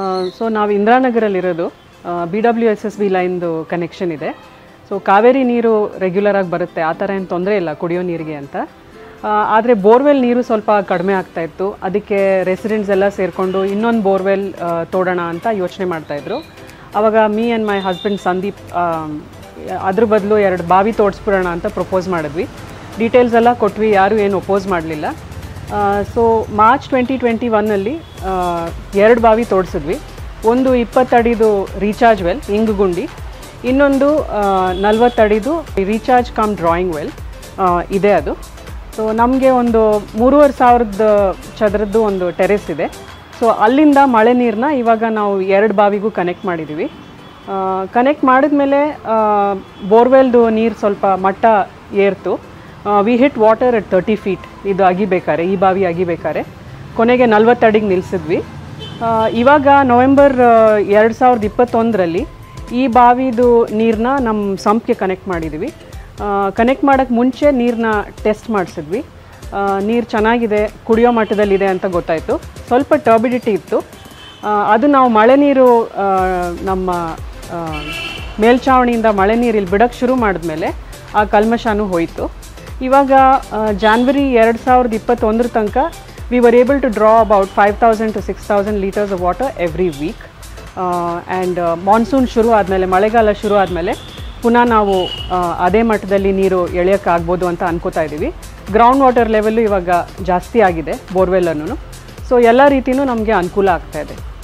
so ನಾವು ಇಂದಿರಾನಗರಲ್ಲಿರೋದು B W S S B ಲೈನ್ದು ಕನೆಕ್ಷನ್ ಇದೆ ಸೊ ಕಾವೇರಿ ನೀರು ರೆಗ್ಯುಲರ್ ಆಗಿ ಬರುತ್ತೆ ಆ ಥರ ಏನು ತೊಂದರೆ ಇಲ್ಲ ಕುಡಿಯೋ ನೀರಿಗೆ ಅಂತ ಆದರೆ ಬೋರ್ವೆಲ್ ನೀರು ಸ್ವಲ್ಪ ಕಡಿಮೆ ಆಗ್ತಾ ಇತ್ತು ಅದಕ್ಕೆ ರೆಸಿಡೆಂಟ್ಸ್ ಎಲ್ಲ ಸೇರಿಕೊಂಡು ಇನ್ನೊಂದು ಬೋರ್ವೆಲ್ ತೋಡೋಣ ಅಂತ ಯೋಚನೆ ಮಾಡ್ತಾಯಿದ್ರು ಆವಾಗ me and my husband Sandeep ಅದ್ರ ಬದಲು ಎರಡು ಬಾವಿ ತೋಡಿಸ್ಬಿಡೋಣ ಅಂತ ಪ್ರಪೋಸ್ ಮಾಡಿದ್ವಿ ಡೀಟೇಲ್ಸ್ ಎಲ್ಲ ಕೊಟ್ವಿ ಯಾರೂ ಏನು ಒಪೋಸ್ ಮಾಡಲಿಲ್ಲ ಸೊ ಮಾರ್ಚ್ ಟ್ವೆಂಟಿ ಟ್ವೆಂಟಿ ಒನ್ನಲ್ಲಿ ಎರಡು ಬಾವಿ ತೋಡಿಸಿದ್ವಿ ಒಂದು ಇಪ್ಪತ್ತಡಿದು ರೀಚಾರ್ಜ್ ವೆಲ್ ಇಂಗುಗುಂಡಿ ಇನ್ನೊಂದು ನಲ್ವತ್ತಡಿದು ರೀಚಾರ್ಜ್ ಕಮ್ ಡ್ರಾಯಿಂಗ್ ವೆಲ್ ಇದೆ ಅದು ಸೊ ನಮಗೆ ಒಂದು ಮೂರುವರೆ ಸಾವಿರದ ಚದರದ್ದು ಒಂದು ಟೆರೆಸ್ ಇದೆ ಸೊ ಅಲ್ಲಿಂದ ಮಳೆ ನೀರನ್ನ ಇವಾಗ ನಾವು ಎರಡು ಬಾವಿಗೂ ಕನೆಕ್ಟ್ ಮಾಡಿದ್ದೀವಿ ಕನೆಕ್ಟ್ ಮಾಡಿದ್ಮೇಲೆ ಬೋರ್ವೆಲ್ದು ನೀರು ಸ್ವಲ್ಪ ಮಟ್ಟ ಏರ್ತು we hit water at thirty feet ಇದು ಅಗಿಬೇಕಾರೆ ಈ ಬಾವಿ ಅಗಿಬೇಕಾರೆ ಕೊನೆಗೆ ನಲ್ವತ್ತು ಅಡಿಗೆ ನಿಲ್ಲಿಸಿದ್ವಿ ಆ, ಇವಾಗ ನವೆಂಬರ್ ಎರಡು ಸಾವಿರದ ಇಪ್ಪತ್ತೊಂದರಲ್ಲಿ ಈ ಬಾವಿದು ನೀರನ್ನ ನಮ್ಮ ಸಂಪ್ಗೆ ಕನೆಕ್ಟ್ ಮಾಡಿದ್ದೀವಿ ಕನೆಕ್ಟ್ ಮಾಡೋಕ್ಕೆ ಮುಂಚೆ ನೀರನ್ನ ಟೆಸ್ಟ್ ಮಾಡಿಸಿದ್ವಿ ನೀರು ಚೆನ್ನಾಗಿದೆ ಕುಡಿಯೋ ಮಟ್ಟದಲ್ಲಿದೆ ಅಂತ ಗೊತ್ತಾಯಿತು ಸ್ವಲ್ಪ ಟರ್ಬಿಡಿಟಿ ಇತ್ತು ಆ, ಅದು ನಾವು ಮಳೆ ನೀರು ಆ, ನಮ್ಮ ಆ, ಮೇಲ್ಛಾವಣಿಯಿಂದ ಮಳೆ ನೀರು ಇಲ್ಲಿ ಬಿಡೋಕ್ಕೆ ಶುರು ಮಾಡಿದ್ಮೇಲೆ ಆ ಕಲ್ಮಶನೂ ಹೋಯಿತು ಇವಾಗ ಜಾನ್ವರಿ ಎರಡು ಸಾವಿರದ ಇಪ್ಪತ್ತೊಂದರ ತನಕ we were able to draw about five thousand to six thousand litres of water every week and monsoon ಶುರು ಆದಮೇಲೆ ಮಳೆಗಾಲ ಶುರು ಆದಮೇಲೆ ಪುನಃ ನಾವು ಆ, ಅದೇ ಮಟ್ಟದಲ್ಲಿ ನೀರು ಎಳೆಯೋಕ್ಕಾಗ್ಬೋದು ಅಂತ ಅನ್ಕೋತಾ ಇದ್ದೀವಿ ಗ್ರೌಂಡ್ ವಾಟರ್ ಲೆವೆಲ್ಲು ಇವಾಗ ಜಾಸ್ತಿ ಆಗಿದೆ ಬೋರ್ವೆಲ್ಲನ್ನು ಸೊ ಎಲ್ಲ ರೀತಿಯೂ ನಮಗೆ ಅನುಕೂಲ ಆಗ್ತಾ ಇದೆ